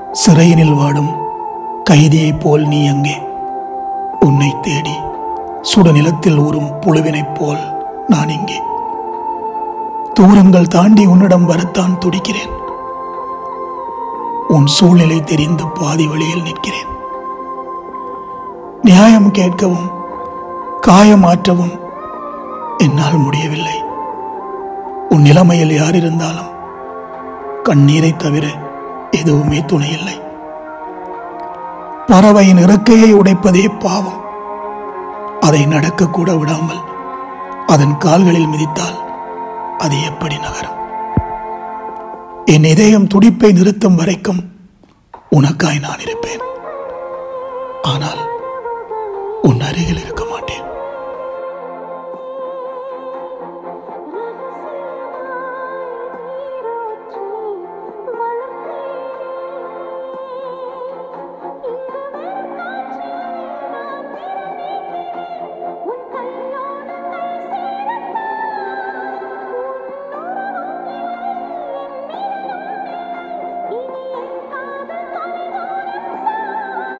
சிறையினில் வாடும் கைதியைப் போல் நீ அங்கே உன்னை தேடி சுடுநிலத்தில் ஊறும் புழுவினைப் போல் நான் இங்கே தூரங்கள் தாண்டி உன்னிடம் வரத்தான் துடிக்கிறேன் உன் சூழ்நிலை தெரிந்து பாதி வழியில் நிற்கிறேன் நியாயம் கேட்கவும் காயமாற்றவும் என்னால் முடியவில்லை உன் நிலைமையில் யார் இருந்தாலும் கண்ணீரை தவிர எதுவுமே துணையில்லை பறவையின் இறக்கையை உடைப்பதே பாவம் அதை நடக்கக்கூட விடாமல் அதன் கால்களில் மிதித்தால் அது எப்படி நகரும் என் இதயம் துடிப்பை நிறுத்தும் வரைக்கும் உனக்காய் நான் இருப்பேன் ஆனால் உன் அருகில் இருக்க மாட்டேன்